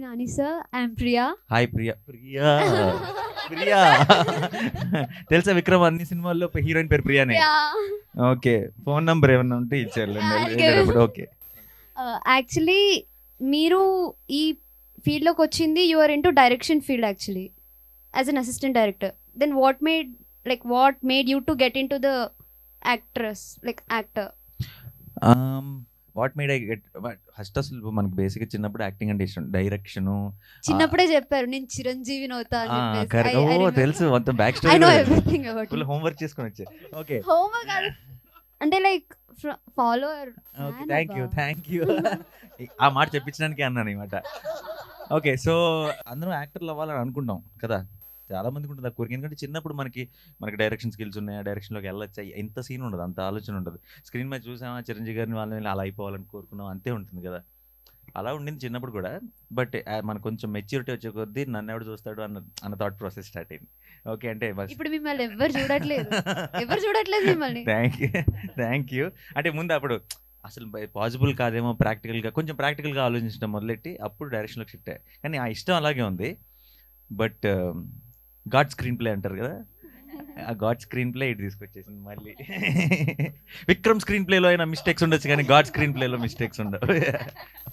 Nani sir. I'm Priya. Hi Priya Priya Priya తెలుసా విక్రమ్ అన్ని సినిమాల్లో హీరోయిన్ పేరు ప్రియానే Yeah. ఓకే ఫోన్ నంబర్ ఏమన్నా ఉంటే ఇచ్చారు Yeah, I'll give. Okay Uh, actually మీరు ఈ ఫీల్డ్లోకి వచ్చింది you are into direction field actually as an assistant director then what made like what made you to get into the actress like actor what made I get first అసలు మనకు బేసిక్గా చిన్నప్పుడు acting అంటే ఇష్టం direction చిన్నప్పుడే చెప్పారు నేను చిరంజీవిని అవుతా అని చెప్పేసి. I- I oh remember. తెలుసు మొత్తం back I know story everything about full it. Homework చేసుకొని వచ్చా ఓకే Homework కాదు. అంటే like follower okay thank you thank you ఆ మాట చెప్పించడానికి అన్నాను అనమాట ఓకే సో అందరూ యాక్టర్లు అవ్వాలని అనుకుంటాం కదా చాలా మందికి ఉంటుంది ఆ కోరిక ఎందుకంటే చిన్నప్పుడు మనకి మనకి డైరెక్షన్ స్కిల్స్ ఉన్నాయి ఆ డైరెక్షన్లోకి వెళ్ళొచ్చా ఎంత సీన్ ఉండదు అంత ఆలోచన ఉండదు స్క్రీన్ మీద చూసామా చిరంజీవి గారిని వాళ్ళని అలా అయిపోవాలని కోరుకున్నాం అంతే ఉంటుంది కదా అలా ఉండింది చిన్నప్పుడు కూడా బట్ మనకు కొంచెం మెచ్యూరిటీ వచ్చే కొద్దీ నన్ను ఎవడు చూస్తాడు అన్న అన్న థాట్ ప్రాసెస్ స్టార్ట్ అయింది ఓకే అంటే బస్ ఇప్పుడు మిమ్మల్ని ఎవరు చూడట్లేదు ఎవరు చూడట్లేదు మిమ్మల్ని థ్యాంక్ యూ థ్యాంక్ యూ అంటే ముందు అప్పుడు అసలు పాసిబుల్ కాదేమో ప్రాక్టికల్గా కొంచెం ప్రాక్టికల్గా ఆలోచించడం మొదలెట్టి అప్పుడు డైరెక్షన్లోకి షిఫ్ట్ అయ్యాయి కానీ ఆ ఇష్టం అలాగే ఉంది బట్ గాడ్ స్క్రీన్ ప్లే అంటారు కదా ఆ గాడ్ స్క్రీన్ ప్లే ఇటు తీసుకొచ్చేసింది మళ్ళీ విక్రమ్ స్క్రీన్ ప్లేలో అయినా మిస్టేక్స్ ఉండొచ్చు కానీ గాడ్ స్క్రీన్ ప్లేలో మిస్టేక్స్ ఉండవు